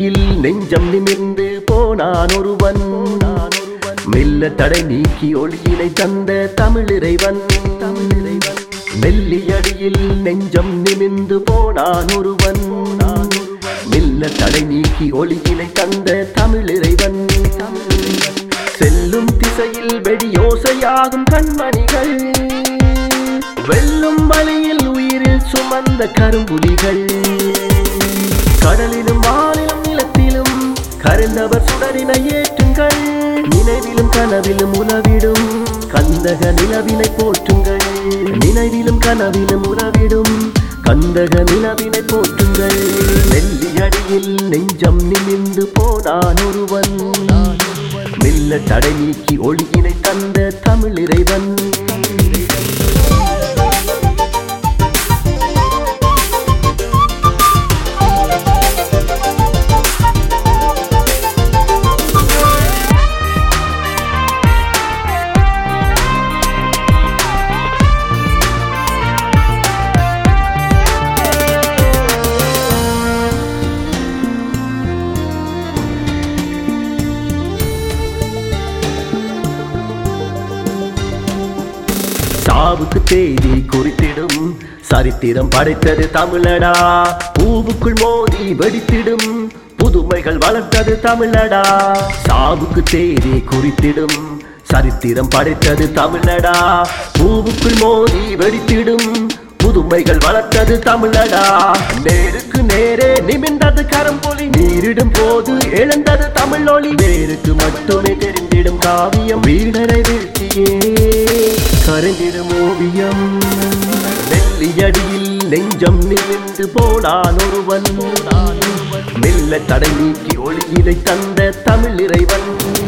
அடியில் நெஞ்சம் நிமிர்ந்து போனான் ஒருவன் மெல்ல தடை நீக்கி ஒளியினை தந்த தமிழிறைவன் தமிழிறைவன் மெல்லியடியில் நெஞ்சம் நிமிர்ந்து போனான் ஒருவன் மெல்ல தடை நீக்கி ஒளியினை தந்த தமிழிறைவன் தமிழிறைவன் செல்லும் திசையில் வெடியோசையாகும் கண்மணிகள் வெல்லும் வழியில் உயிரில் சுமந்த கரும்புலிகள் கடலிலும் வானிலும் நிலத்திலும் கருந்தவர் சுடரினை ஏற்றுங்கள் நினைவிலும் கனவிலும் உணவிடும் கந்தக நிலவினை போற்றுங்கள் நினைவிலும் கனவிலும் உணவிடும் கந்தக நிலவினை போற்றுங்கள் வெள்ளி அடியில் நெஞ்சம் நிமிர்ந்து போனான் ஒருவன் மெல்ல தடை நீக்கி ஒளியினை தந்த தமிழ் இறைவன் சாவுக்கு தேதி குறித்திடும் சரித்திரம் படைத்தது தமிழடா பூவுக்குள் மோதி வெடித்திடும் புதுமைகள் வளர்த்தது தமிழடா சாவுக்கு தேதி குறித்திடும் சரித்திரம் படைத்தது தமிழடா பூவுக்குள் மோதி வெடித்திடும் புதுமைகள் வளர்த்தது தமிழடா நேருக்கு நேரே நிமிர்ந்தது கரம்பொலி நீரிடும் போது எழுந்தது தமிழ் ஒளி நேருக்கு மட்டுமே தெரிந்திடும் காவியம் வீடரை வீழ்த்தியே கரைந்திடும் ஓவியம் நெல்லியடியில் நெஞ்சம் நிமிர்ந்து போனான் ஒருவன் மெல்ல தடை நீக்கி ஒளியினை தந்த தமிழ் இறைவன்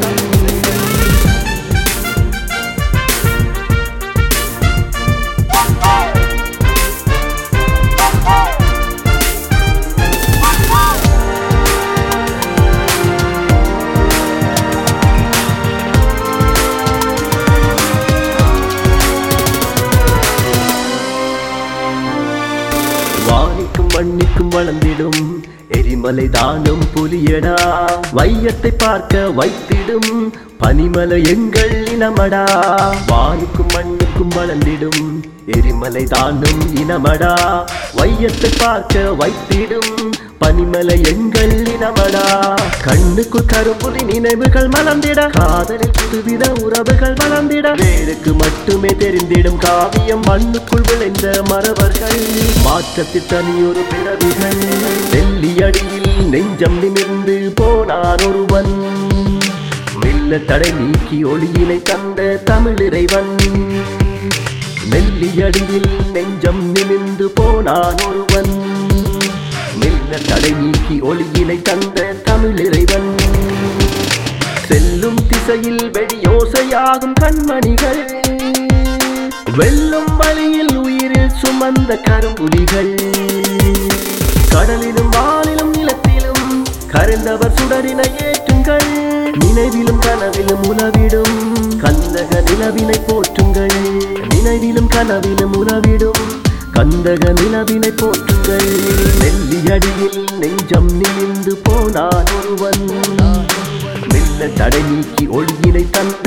வானிக்கும் மண்ணிக்கும் வளர்ந்திடும் எரிமலை தானும் புலியடா வையத்தை பார்க்க வைத்திடும் பனிமலை எங்கள் இனமடா வானுக்கும் மண்ணுக்கும் வளர்ந்திடும் எரிமலை தானும் இனமடா வையத்தை பார்க்க வைத்திடும் பனிமலை எங்கள் இனமடா கண்ணுக்குள் கரும்புலி நினைவுகள் மலர்ந்திட காதலில் புதுவித உறவுகள் வளர்ந்திட வேருக்கு மட்டுமே தெரிந்திடும் காவியம் மண்ணுக்குள் விளைந்த மரவர்கள் மாற்றத்தில் தனியொரு பிறவிகள் வெள்ளி அடியில் நெஞ்சம் நிமிர்ந்து போனான் ஒருவன் மெல்ல தடை நீக்கி ஒளியினை தந்த தமிழ் இறைவன் மெல்லியடியில் நெஞ்சம் நிமிர்ந்து போனான் ஒருவன் மெல்ல தடை நீக்கி ஒளியினை தந்த தமிழ் இறைவன் செல்லும் திசையில் வெடியோசையாகும் கண்மணிகள் வெல்லும் வழியில் உயிரில் சுமந்த கரும்புலிகள் கடலிலும் வானிலும் நிலத்திலும் கரைந்தவர் சுடரினை ஏற்றுங்கள் நினைவிலும் கனவிலும் உணவிடும் கந்தக நிலவினை போற்றுங்கள் நினைவிலும் கனவிலும் உணவிடும் கந்தக நிலவினை போற்றுங்கள் நெல்லியடியில் நெஞ்சம் நிமிந்து போனான் ஒருவன் மெல்ல தடை நீக்கி ஒளியினை தந்த